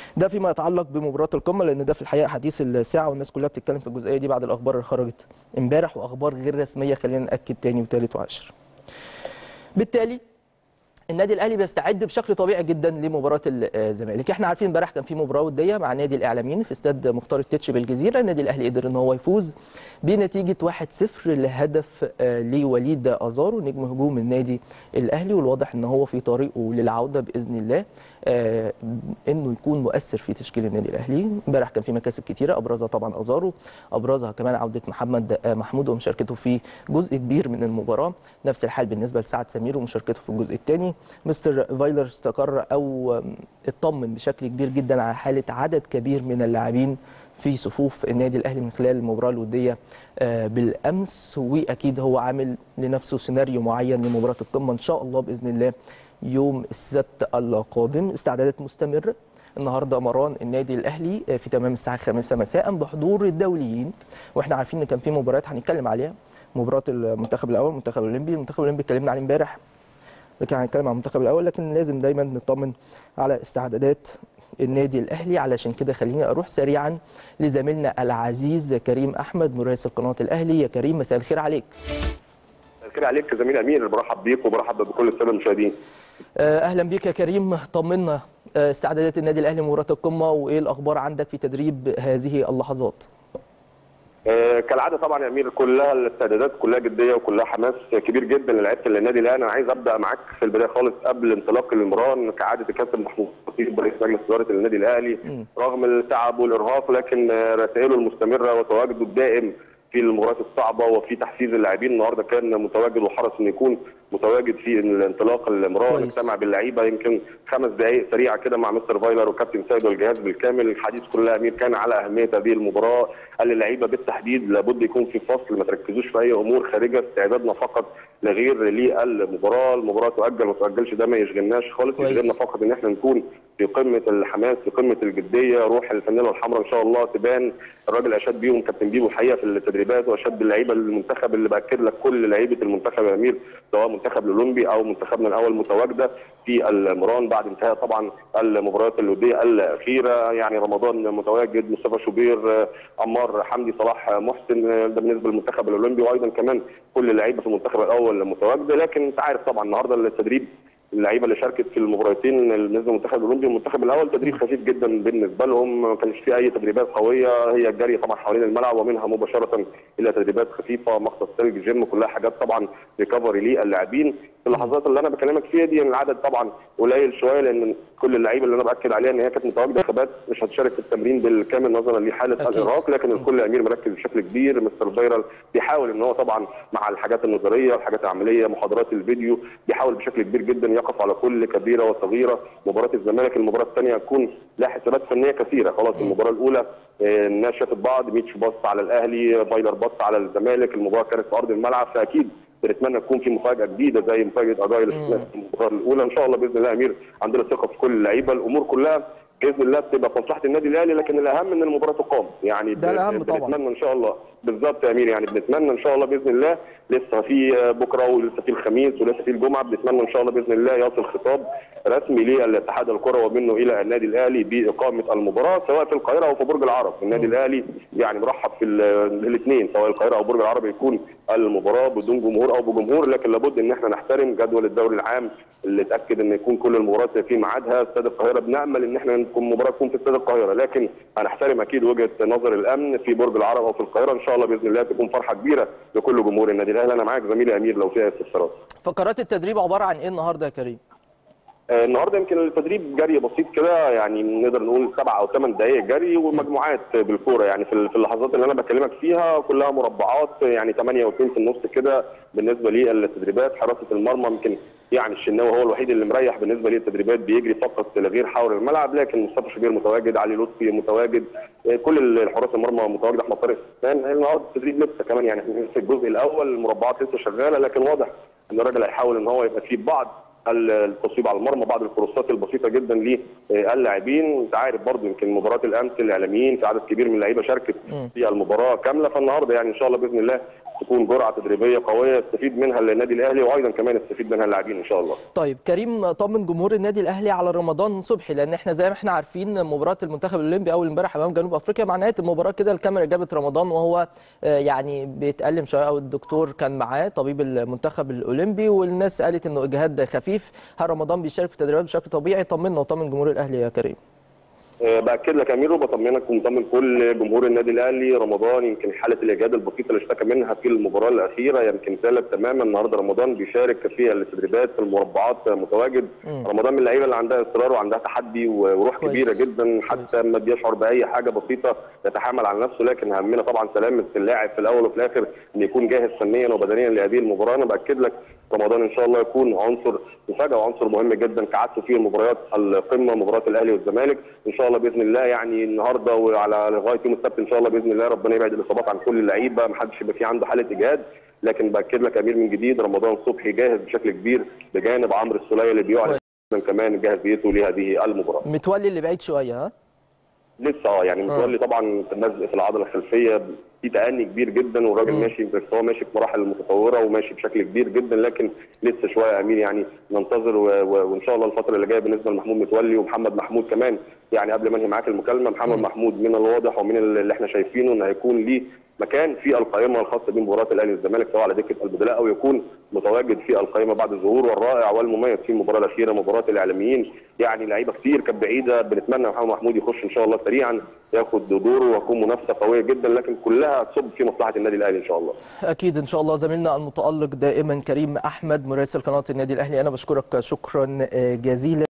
ده فيما يتعلق بمباراه القمه لان ده في الحقيقه حديث الساعه والناس كلها بتتكلم في الجزئيه دي بعد الاخبار اللي خرجت امبارح واخبار غير رسميه خلينا ناكد تاني وتالت وعاشر بالتالي النادي الاهلي بيستعد بشكل طبيعي جدا لمباراه الزمالك احنا عارفين امبارح كان في مباراه وديه مع نادي الاعلاميين في استاد مختار التتش بالجزيره النادي الاهلي قدر ان هو يفوز بنتيجه 1-0 لهدف لوليد ازارو نجم هجوم النادي الاهلي والواضح ان هو في طريقه للعوده باذن الله آه انه يكون مؤثر في تشكيل النادي الاهلي امبارح كان في مكاسب كتيره ابرزها طبعا ازارو ابرزها كمان عوده محمد آه محمود ومشاركته في جزء كبير من المباراه نفس الحال بالنسبه لسعد سمير ومشاركته في الجزء الثاني مستر فايلر استقر او اطمن بشكل كبير جدا على حاله عدد كبير من اللاعبين في صفوف النادي الاهلي من خلال المباراه الوديه آه بالامس واكيد هو عامل لنفسه سيناريو معين لمباراه القمه ان شاء الله باذن الله يوم السبت القادم استعدادات مستمرة النهارده مران النادي الاهلي في تمام الساعه 5 مساء بحضور الدوليين واحنا عارفين ان كان في مباريات هنتكلم عليها مباراه المنتخب الاول المنتخب الاولمبي المنتخب الاولمبي اتكلمنا عليه امبارح لكن هنتكلم عن المنتخب الاول لكن لازم دايما نطمن على استعدادات النادي الاهلي علشان كده خليني اروح سريعا لزميلنا العزيز كريم احمد مراسل قناه الاهلي يا كريم مساء الخير عليك الخير عليك زميل امير برحب بيك وبرحب بكل الساده المشاهدين اهلا بيك يا كريم طمنا استعدادات النادي الاهلي لمباراه القمه وايه الاخبار عندك في تدريب هذه اللحظات آه كالعاده طبعا يا امير كلها الاستعدادات كلها جديه وكلها حماس كبير جدا للعيبه النادي الاهلي انا عايز ابدا معاك في البدايه خالص قبل انطلاق المران كعاده الكابتن محمود خطيب رئيس مجلس اداره النادي الاهلي م. رغم التعب والارهاق لكن رسائله المستمره وتواجده الدائم في المباريات الصعبه وفي تحفيز اللاعبين النهارده كان متواجد وحرص انه يكون متواجد في انطلاق المران اجتمع باللعيبه يمكن خمس دقائق سريعه كده مع مستر فايلر وكابتن سيد والجهاز بالكامل الحديث كلها امير كان على اهميه هذه المباراه قال للعيبه بالتحديد لابد يكون في فصل ما تركزوش في اي امور خارجه استعدادنا فقط لغير للمباراه المباراه تؤجل ما تؤجلش ده ما يشغلناش خالص يشغلنا فقط ان احنا نكون في قمه الحماس في قمه الجديه روح الفانيلا الحمراء ان شاء الله تبان الراجل اشاد بيهم كابتن بيبو الحقيقه في التدريبات واشاد باللعيبه المنتخب اللي باكد لك كل لعيبه المنتخب يا امير سواء المنتخب الاولمبي او منتخبنا الاول متواجده في المران بعد انتهاء طبعا المباريات الوديه الاخيره يعني رمضان متواجد مصطفى شوبير عمار حمدي صلاح محسن ده بالنسبه للمنتخب الاولمبي وايضا كمان كل اللعيبه في المنتخب الاول متواجده لكن انت عارف طبعا النهارده التدريب اللعيبه اللي شاركت في المباراتين بالنسبه للمنتخب الاولمبي والمنتخب الاول تدريب خفيف جدا بالنسبه لهم ما كانش في اي تدريبات قويه هي الجري طبعا حوالين الملعب ومنها مباشره الى تدريبات خفيفه مختص ثلج جيم كلها حاجات طبعا ريكفري للاعبين في اللحظات اللي انا بكلمك فيها دي العدد طبعا قليل شويه لان كل اللعيبه اللي انا باكد عليها ان هي كانت متواجده خبات مش هتشارك في التمرين بالكامل نظرا لحاله الارهاق لكن الكل امير مركز بشكل كبير مستر فايرال بيحاول ان هو طبعا مع الحاجات النظريه والحاجات العمليه محاضرات الفيديو بيحاول بشكل كبير جدا يقف على كل كبيره وصغيره مباراه الزمالك المباراه الثانيه هتكون لها حسابات فنيه كثيره خلاص المباراه الاولى الناس شافت بعض ميتش بص على الاهلي فايلر بص على الزمالك المباراه كانت في ارض الملعب فاكيد بنتمنى تكون في مفاجاه جديده زي مفاجاه اداء في المباراه الاولى ان شاء الله باذن الله امير عندنا ثقه في كل اللعيبه الامور كلها باذن الله بتبقى في مصلحه النادي الاهلي لكن الاهم ان المباراه تقام يعني ده الاهم طبعا بنتمنى ان شاء الله بالظبط يا امير يعني بنتمنى ان شاء الله باذن الله لسه في بكره ولسه في الخميس ولسه في الجمعه بنتمنى ان شاء الله باذن الله يصل خطاب رسمي للاتحاد الكره ومنه الى النادي الاهلي باقامه المباراه سواء في القاهره او في برج العرب النادي الاهلي يعني مرحب في الاثنين سواء القاهره او برج العرب يكون المباراه بدون جمهور او بجمهور لكن لابد ان احنا نحترم جدول الدوري العام اللي اتاكد ان يكون كل المباريات في ميعادها استاد القاهره بنامل ان احنا نكون مباراه تكون في استاد القاهره لكن هنحترم اكيد وجهه نظر الامن في برج العرب او في القاهره ان شاء الله باذن الله تكون فرحه كبيره لكل جمهور النادي الاهلي انا معاك زميلي امير لو فيها استفسارات فقرات التدريب عباره عن ايه النهارده يا كريم آه النهارده يمكن التدريب جري بسيط كده يعني نقدر نقول سبع او ثمان دقائق جري ومجموعات بالكوره يعني في اللحظات اللي انا بكلمك فيها كلها مربعات يعني 8 و2 في النص كده بالنسبه للتدريبات حراسه المرمى يمكن يعني الشناوي هو الوحيد اللي مريح بالنسبه للتدريبات بيجري فقط لغير حول الملعب لكن مصطفى شوبير متواجد علي لطفي متواجد كل الحراس المرمى متواجده احمد طارق النهارده التدريب لسه كمان يعني في الجزء الاول المربعات لسه شغاله لكن واضح ان الراجل هيحاول ان هو يبقى فيه بعض التصويب على المرمى بعض الكروسات البسيطه جدا للاعبين انت عارف برضو يمكن مباراه الامس الاعلاميين في عدد كبير من اللعيبه شاركت في المباراه كامله فالنهارده يعني ان شاء الله باذن الله تكون جرعه تدريبيه قويه يستفيد منها النادي الاهلي وايضا كمان يستفيد منها اللاعبين ان شاء الله. طيب كريم طمن جمهور النادي الاهلي على رمضان صبحي لان احنا زي ما احنا عارفين مباراه المنتخب الاولمبي اول امبارح امام جنوب افريقيا مع نهايه المباراه كده الكاميرا جابت رمضان وهو يعني بيتالم شويه او الدكتور كان معاه طبيب المنتخب الاولمبي والناس قالت انه اجهاد خفيف هل رمضان بيشارك في التدريبات بشكل طبيعي طمنا وطمن جمهور الاهلي يا كريم. باكد لك يا امير وبطمنك ومطمن كل جمهور النادي الاهلي رمضان يمكن حاله الاجهاد البسيطه اللي اشتكى منها في المباراه الاخيره يمكن زالت تماما النهارده رمضان بيشارك في التدريبات في المربعات متواجد م. رمضان من اللعيبه اللي عندها اصرار وعندها تحدي وروح كويس. كبيره جدا حتى ما بيشعر باي حاجه بسيطه يتحامل على نفسه لكن همنا طبعا سلامه اللاعب في الاول وفي الاخر ان يكون جاهز فنيا وبدنيا لهذه المباراه انا باكد لك رمضان ان شاء الله يكون عنصر مفاجاه وعنصر مهم جدا كعادته في مباريات القمه مباراه الاهلي والزمالك ان شاء الله باذن الله يعني النهارده وعلى لغايه يوم السبت ان شاء الله باذن الله ربنا يبعد الاصابات عن كل اللعيبه ما حدش يبقى في عنده حاله اجهاد لكن باكد لك امير من جديد رمضان صبحي جاهز بشكل كبير بجانب عمرو السوليه اللي بيعلن كمان جاهزيته لهذه المباراه متولي اللي بعيد شويه ها لسه اه يعني متولي طبعا مزق في العضله الخلفيه في تأني كبير جدا والراجل ماشي بس هو ماشي في مراحل متطوره وماشي بشكل كبير جدا لكن لسه شويه يا امير يعني ننتظر و... و... وان شاء الله الفتره اللي جايه بالنسبه لمحمود متولي ومحمد محمود كمان يعني قبل ما انهي معاك المكالمه محمد م. محمود من الواضح ومن اللي احنا شايفينه انه هيكون ليه مكان في القائمه الخاصه بمباراه الاهلي والزمالك سواء على دكه البدلاء او يكون متواجد في القائمه بعد الظهور الرائع والمميز في المباراه الاخيره مباراه الاعلاميين يعني لعيبه كتير كانت بعيده بنتمنى محمد محمود يخش ان شاء الله سريعا ياخد دوره ويكون منافسه قويه جدا لكن كلها تصب في مصلحه النادي الاهلي ان شاء الله. اكيد ان شاء الله زميلنا المتالق دائما كريم احمد مراسل قناه النادي الاهلي انا بشكرك شكرا جزيلا